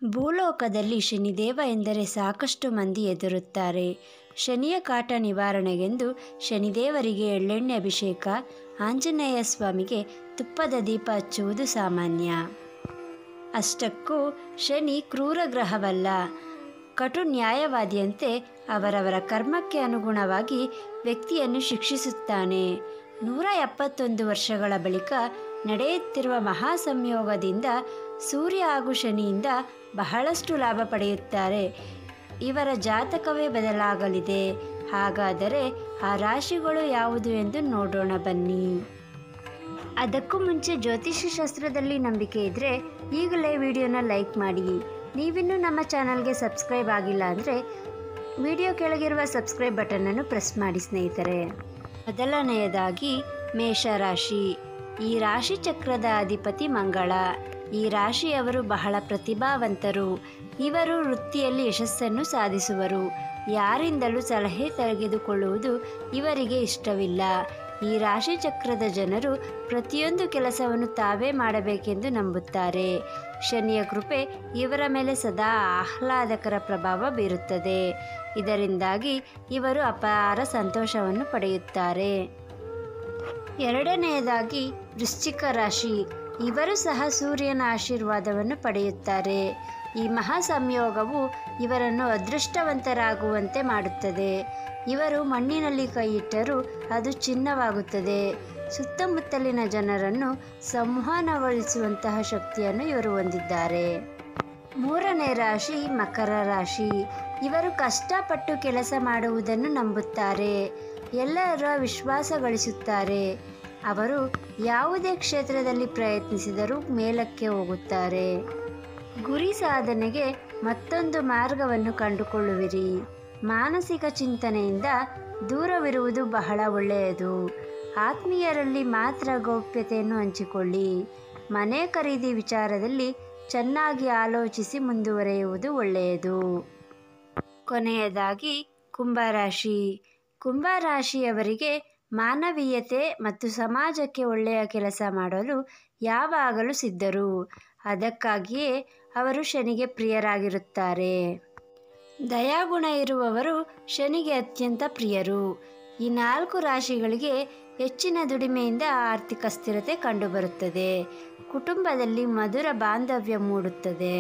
ಭೂಲೋಕದಲ್ಲಿ ಶನಿದೇವ ಎಂದರೆ ಸಾಕಷ್ಟು ಮಂದಿ ಎದುರುತ್ತಾರೆ ಶನಿಯ ಕಾಟ ನಿವಾರಣೆಗೆಂದು ಶನಿದೇವರಿಗೆ ಎಳ್ಳೆಣ್ಣೆ ಅಭಿಷೇಕ ಆಂಜನೇಯ ಸ್ವಾಮಿಗೆ ತುಪ್ಪದ ದೀಪ ಹಚ್ಚುವುದು ಸಾಮಾನ್ಯ ಅಷ್ಟಕ್ಕೂ ಶನಿ ಕ್ರೂರ ಗ್ರಹವಲ್ಲ ಕಟು ನ್ಯಾಯವಾದಿಯಂತೆ ಅವರವರ ಕರ್ಮಕ್ಕೆ ಅನುಗುಣವಾಗಿ ವ್ಯಕ್ತಿಯನ್ನು ಶಿಕ್ಷಿಸುತ್ತಾನೆ ನೂರ ಎಪ್ಪತ್ತೊಂದು ವರ್ಷಗಳ ಬಳಿಕ ನಡೆಯುತ್ತಿರುವ ಮಹಾ ಸಂಯೋಗದಿಂದ ಸೂರ್ಯ ಹಾಗೂ ಶನಿಯಿಂದ ಬಹಳಷ್ಟು ಲಾಭ ಪಡೆಯುತ್ತಾರೆ ಇವರ ಜಾತಕವೇ ಬದಲಾಗಲಿದೆ ಹಾಗಾದರೆ ಆ ರಾಶಿಗಳು ಯಾವುದು ಎಂದು ನೋಡೋಣ ಬನ್ನಿ ಅದಕ್ಕೂ ಮುಂಚೆ ಜ್ಯೋತಿಷ್ಯ ಶಾಸ್ತ್ರದಲ್ಲಿ ನಂಬಿಕೆ ಇದ್ದರೆ ಈಗಲೇ ವಿಡಿಯೋನ ಲೈಕ್ ಮಾಡಿ ನೀವಿನ್ನೂ ನಮ್ಮ ಚಾನಲ್ಗೆ ಸಬ್ಸ್ಕ್ರೈಬ್ ಆಗಿಲ್ಲ ಅಂದರೆ ವಿಡಿಯೋ ಕೆಳಗಿರುವ ಸಬ್ಸ್ಕ್ರೈಬ್ ಬಟನನ್ನು ಪ್ರೆಸ್ ಮಾಡಿ ಸ್ನೇಹಿತರೆ ಮೊದಲನೆಯದಾಗಿ ಮೇಷರಾಶಿ ಈ ರಾಶಿ ಚಕ್ರದ ಅಧಿಪತಿ ಮಂಗಳ ಈ ರಾಶಿಯವರು ಬಹಳ ಪ್ರತಿಭಾವಂತರು ಇವರು ವೃತ್ತಿಯಲ್ಲಿ ಯಶಸ್ಸನ್ನು ಸಾಧಿಸುವರು ಯಾರಿಂದಲೂ ಸಲಹೆ ತೆಗೆದುಕೊಳ್ಳುವುದು ಇವರಿಗೆ ಇಷ್ಟವಿಲ್ಲ ಈ ರಾಶಿ ಚಕ್ರದ ಜನರು ಪ್ರತಿಯೊಂದು ಕೆಲಸವನ್ನು ತಾವೇ ಮಾಡಬೇಕೆಂದು ನಂಬುತ್ತಾರೆ ಶನಿಯ ಕೃಪೆ ಇವರ ಮೇಲೆ ಸದಾ ಆಹ್ಲಾದಕರ ಪ್ರಭಾವ ಬೀರುತ್ತದೆ ಇದರಿಂದಾಗಿ ಇವರು ಅಪಾರ ಸಂತೋಷವನ್ನು ಪಡೆಯುತ್ತಾರೆ ಎರಡನೆಯದಾಗಿ ವೃಶ್ಚಿಕ ರಾಶಿ ಇವರು ಸಹ ಸೂರ್ಯನ ಆಶೀರ್ವಾದವನ್ನು ಪಡೆಯುತ್ತಾರೆ ಈ ಮಹಾ ಸಂಯೋಗವು ಇವರನ್ನು ಅದೃಷ್ಟವಂತರಾಗುವಂತೆ ಮಾಡುತ್ತದೆ ಇವರು ಮಣ್ಣಿನಲ್ಲಿ ಕೈ ಇಟ್ಟರೂ ಅದು ಚಿನ್ನವಾಗುತ್ತದೆ ಸುತ್ತಮುತ್ತಲಿನ ಜನರನ್ನು ಸಂವಹನಗೊಳಿಸುವಂತಹ ಶಕ್ತಿಯನ್ನು ಇವರು ಹೊಂದಿದ್ದಾರೆ ಮೂರನೇ ರಾಶಿ ಮಕರ ರಾಶಿ ಇವರು ಕಷ್ಟಪಟ್ಟು ಕೆಲಸ ಮಾಡುವುದನ್ನು ನಂಬುತ್ತಾರೆ ಎಲ್ಲರ ವಿಶ್ವಾಸ ಗಳಿಸುತ್ತಾರೆ ಅವರು ಯಾವುದೇ ಕ್ಷೇತ್ರದಲ್ಲಿ ಪ್ರಯತ್ನಿಸಿದರೂ ಮೇಲಕ್ಕೆ ಹೋಗುತ್ತಾರೆ ಗುರಿ ಸಾಧನೆಗೆ ಮತ್ತೊಂದು ಮಾರ್ಗವನ್ನು ಕಂಡುಕೊಳ್ಳುವಿರಿ ಮಾನಸಿಕ ಚಿಂತನೆಯಿಂದ ದೂರವಿರುವುದು ಬಹಳ ಒಳ್ಳೆಯದು ಆತ್ಮೀಯರಲ್ಲಿ ಮಾತ್ರ ಗೌಪ್ಯತೆಯನ್ನು ಹಂಚಿಕೊಳ್ಳಿ ಮನೆ ಖರೀದಿ ವಿಚಾರದಲ್ಲಿ ಚೆನ್ನಾಗಿ ಆಲೋಚಿಸಿ ಮುಂದುವರೆಯುವುದು ಒಳ್ಳೆಯದು ಕೊನೆಯದಾಗಿ ಕುಂಭರಾಶಿ ಕುಂಭರಾಶಿಯವರಿಗೆ ಮಾನವೀಯತೆ ಮತ್ತು ಸಮಾಜಕ್ಕೆ ಒಳ್ಳೆಯ ಕೆಲಸ ಮಾಡಲು ಯಾವಾಗಲೂ ಸಿದ್ಧರು ಅದಕ್ಕಾಗಿಯೇ ಅವರು ಶನಿಗೆ ಪ್ರಿಯರಾಗಿರುತ್ತಾರೆ ದಯಾಗುಣ ಇರುವವರು ಶನಿಗೆ ಅತ್ಯಂತ ಪ್ರಿಯರು ಈ ನಾಲ್ಕು ರಾಶಿಗಳಿಗೆ ಹೆಚ್ಚಿನ ದುಡಿಮೆಯಿಂದ ಆರ್ಥಿಕ ಸ್ಥಿರತೆ ಕಂಡುಬರುತ್ತದೆ ಕುಟುಂಬದಲ್ಲಿ ಮಧುರ ಬಾಂಧವ್ಯ ಮೂಡುತ್ತದೆ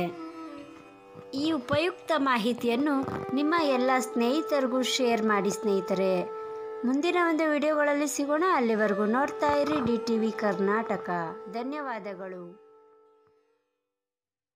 ಈ ಉಪಯುಕ್ತ ಮಾಹಿತಿಯನ್ನು ನಿಮ್ಮ ಎಲ್ಲ ಸ್ನೇಹಿತರಿಗೂ ಶೇರ್ ಮಾಡಿ ಸ್ನೇಹಿತರೆ ಮುಂದಿನ ಒಂದು ವಿಡಿಯೋಗಳಲ್ಲಿ ಸಿಗೋಣ ಅಲ್ಲಿವರೆಗೂ ನೋಡ್ತಾ ಇರಿ ಡಿ ಟಿ ವಿ ಕರ್ನಾಟಕ ಧನ್ಯವಾದಗಳು